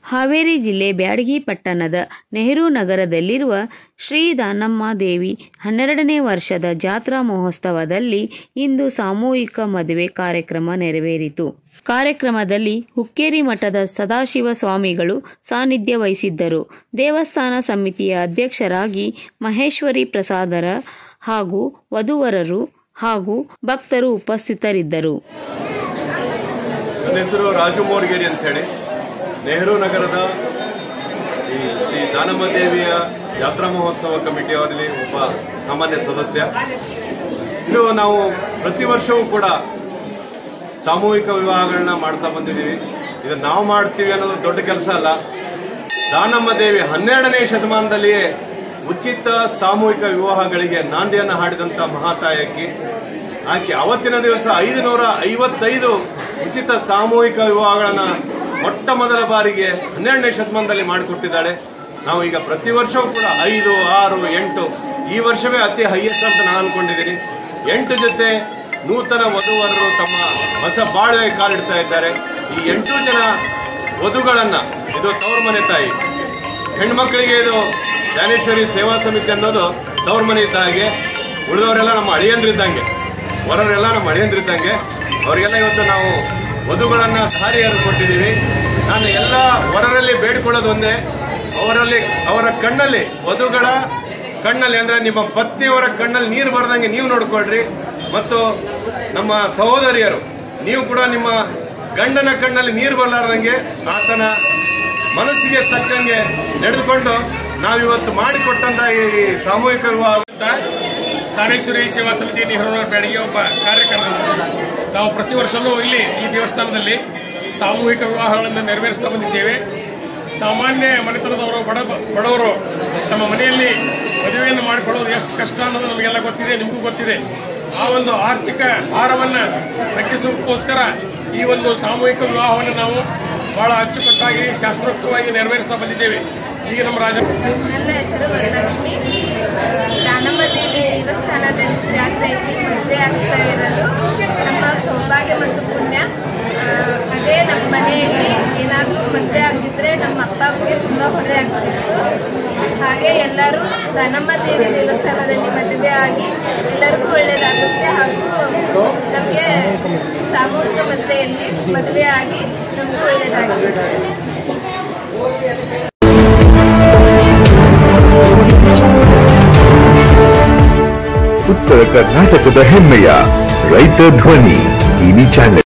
ಹಾವೇರಿ ಜಿಲ್ಲೆ ಬ್ಯಾಡಗಿ ಪಟ್ಟಣದ ನೆಹರು ನಗರದಲ್ಲಿರುವ ಶ್ರೀ ದಾನಮ್ಮದೇವಿ ಹನ್ನೆರಡನೇ ವರ್ಷದ ಜಾತ್ರಾ ಮಹೋತ್ಸವದಲ್ಲಿ ಇಂದು ಸಾಮೂಹಿಕ ಮದುವೆ ಕಾರ್ಯಕ್ರಮ ನೆರವೇರಿತು ಕಾರ್ಯಕ್ರಮದಲ್ಲಿ ಹುಕ್ಕೇರಿ ಮಠದ ಸದಾಶಿವ ಸ್ವಾಮಿಗಳು ಸಾನ್ನಿಧ್ಯ ವಹಿಸಿದ್ದರು ದೇವಸ್ಥಾನ ಸಮಿತಿಯ ಅಧ್ಯಕ್ಷರಾಗಿ ಮಹೇಶ್ವರಿ ಪ್ರಸಾದರ ಹಾಗೂ ವಧುವರರು ಹಾಗೂ ಭಕ್ತರು ಉಪಸ್ಥಿತರಿದ್ದರು ನನ್ನ ಹೆಸರು ರಾಜು ಮೋರ್ಗೇರಿ ಅಂತ ಹೇಳಿ ನೆಹರು ನಗರದ ಈ ಶ್ರೀ ದಾನಮ್ಮ ದೇವಿಯ ಜಾತ್ರಾ ಮಹೋತ್ಸವ ಕಮಿಟಿಯವರಲ್ಲಿ ಒಬ್ಬ ಸಾಮಾನ್ಯ ಸದಸ್ಯ ಇದು ನಾವು ಪ್ರತಿ ವರ್ಷವೂ ಕೂಡ ಸಾಮೂಹಿಕ ವಿವಾಹಗಳನ್ನ ಮಾಡ್ತಾ ಬಂದಿದ್ದೀವಿ ಇದು ನಾವು ಮಾಡ್ತೀವಿ ಅನ್ನೋದು ದೊಡ್ಡ ಕೆಲಸ ಅಲ್ಲ ದಾನಮ್ಮ ದೇವಿ ಹನ್ನೆರಡನೇ ಶತಮಾನದಲ್ಲಿಯೇ ಉಚಿತ ಸಾಮೂಹಿಕ ವಿವಾಹಗಳಿಗೆ ನಾಂದಿಯನ್ನು ಹಾಡಿದಂತ ಮಹಾತಾಯಕಿ ಆಕೆ ಅವತ್ತಿನ ದಿವಸ ಐದು ನೂರ ಐವತ್ತೈದು ಉಚಿತ ಸಾಮೂಹಿಕ ವಿವಾಹಗಳನ್ನ ಮೊಟ್ಟ ಮೊದಲ ಬಾರಿಗೆ ಹನ್ನೆರಡನೇ ಶತಮಾನದಲ್ಲಿ ಮಾಡಿಕೊಟ್ಟಿದ್ದಾಳೆ ನಾವು ಈಗ ಪ್ರತಿ ವರ್ಷವೂ ಕೂಡ ಐದು ಆರು ಎಂಟು ಈ ವರ್ಷವೇ ಅತಿ ಹೈಯೆಸ್ಟ್ ಅಂತ ನಾನು ಅನ್ಕೊಂಡಿದ್ದೀನಿ ಎಂಟು ಜೊತೆ ನೂತನ ವಧುವರರು ತಮ್ಮ ಹೊಸ ಬಾಳ್ವೆ ಕಾಲಿಡ್ತಾ ಇದ್ದಾರೆ ಈ ಎಂಟು ಜನ ವಧುಗಳನ್ನ ಇದು ತವರು ಮನೆ ತಾಯಿ ಹೆಣ್ಮಕ್ಳಿಗೆ ಇದು ಜ್ಞಾನೇಶ್ವರಿ ಸೇವಾ ಸಮಿತಿ ಅನ್ನೋದು ತವ್ರ ಮನೆ ಇದ್ದ ಹಾಗೆ ಉಳಿದವರೆಲ್ಲ ನಮ್ಮ ಅಳಿಯಂದ್ರಿದ್ದಂಗೆ ಹೊರವರೆಲ್ಲ ನಮ್ಮ ಅಳಿಯಂದ್ರಿದ್ದಂಗೆ ಅವರಿಗೆಲ್ಲ ಇವತ್ತು ನಾವು ವಧುಗಳನ್ನ ದಾರಿ ಕೊಟ್ಟಿದ್ದೀವಿ ನಾನು ಎಲ್ಲ ಹೊರರಲ್ಲಿ ಬೇಡಿಕೊಳ್ಳೋದು ಒಂದೇ ಅವರಲ್ಲಿ ಅವರ ಕಣ್ಣಲ್ಲಿ ವಧುಗಳ ಕಣ್ಣಲ್ಲಿ ಅಂದ್ರೆ ನಿಮ್ಮ ಪತ್ನಿಯವರ ಕಣ್ಣಲ್ಲಿ ನೀರು ಬರದಂಗೆ ನೀವು ನೋಡ್ಕೊಳ್ರಿ ಮತ್ತು ನಮ್ಮ ಸಹೋದರಿಯರು ನೀವು ಕೂಡ ನಿಮ್ಮ ಗಂಡನ ಕಣ್ಣಲ್ಲಿ ನೀರು ಬರಲಾರ್ದಂಗೆ ಆತನ ಮನಸ್ಸಿಗೆ ತಕ್ಕಂಗೆ ನಡೆದುಕೊಂಡು ನಾವಿವತ್ತು ಮಾಡಿಕೊಟ್ಟಂತ ಈ ಸಾಮೂಹಿಕ ವಿವಾಹ ತಾನೇಶ್ವರಿ ಸೇವಾ ಸಮಿತಿ ನೆಹರು ಬೆಳಗ್ಗೆ ಒಬ್ಬ ಕಾರ್ಯಕ್ರಮ ನಾವು ಪ್ರತಿ ವರ್ಷವೂ ಇಲ್ಲಿ ಈ ದೇವಸ್ಥಾನದಲ್ಲಿ ಸಾಮೂಹಿಕ ವಿವಾಹಗಳನ್ನು ನೆರವೇರಿಸ್ತಾ ಬಂದಿದ್ದೇವೆ ಸಾಮಾನ್ಯ ಮನೆತನದವರು ಬಡ ಬಡವರು ತಮ್ಮ ಮನೆಯಲ್ಲಿ ಮದುವೆಯನ್ನು ಮಾಡಿಕೊಳ್ಳೋದು ಎಷ್ಟು ಕಷ್ಟ ಅನ್ನೋದು ನಮಗೆಲ್ಲ ಗೊತ್ತಿದೆ ನಿಮಗೂ ಗೊತ್ತಿದೆ ಆ ಒಂದು ಆರ್ಥಿಕ ಭಾರವನ್ನು ತಗ್ಗಿಸೋದಕ್ಕೋಸ್ಕರ ಈ ಒಂದು ಸಾಮೂಹಿಕ ವಿವಾಹವನ್ನು ನಾವು ಬಹಳ ಅಚ್ಚುಕಟ್ಟಾಗಿ ಶಾಸ್ತ್ರೋಕ್ತವಾಗಿ ನೆರವೇರಿಸ್ತಾ ಬಂದಿದ್ದೇವೆ ಈಗ ನಮ್ಮ ರಾಜ ನನ್ನ ಹೆಸರು ವರಲಕ್ಷ್ಮಿ ದಾನಮ್ಮ ದೇವಿ ದೇವಸ್ಥಾನದ ಜಾತ್ರೆಯಲ್ಲಿ ಮದುವೆ ಆಗ್ತಾ ಇರೋದು ನಮ್ಮ ಸೌಭಾಗ್ಯ ಮತ್ತು ಪುಣ್ಯ ಆ, ಅದೇ ನಮ್ಮ ಮನೆಯಲ್ಲಿ ಏನಾದರೂ ಮದುವೆ ಆಗಿದ್ರೆ ನಮ್ಮ ಅಪ್ಪ ಅಮ್ಮಗೆ ತುಂಬ ಹೊರೆ ಆಗ್ತಿತ್ತು ಹಾಗೆ ಎಲ್ಲರೂ ದಾನಮ್ಮ ದೇವಿ ದೇವಸ್ಥಾನದಲ್ಲಿ ಮದುವೆ ಆಗಿ ಎಲ್ಲರಿಗೂ ಒಳ್ಳೆಯದಾಗುತ್ತೆ ಹಾಗೂ ನಮಗೆ ಸಾಮೂಹಿಕ ಮದುವೆಯಲ್ಲಿ ಮದುವೆ ಆಗಿ ನಮಗೂ ಒಳ್ಳೆಯದಾಗುತ್ತೆ ಉತ್ತರ ಕರ್ನಾಟಕದ ಹೆಮ್ಮೆಯ ರೈತ ಧ್ವನಿ ಟಿವಿ ಚಾನೆಲ್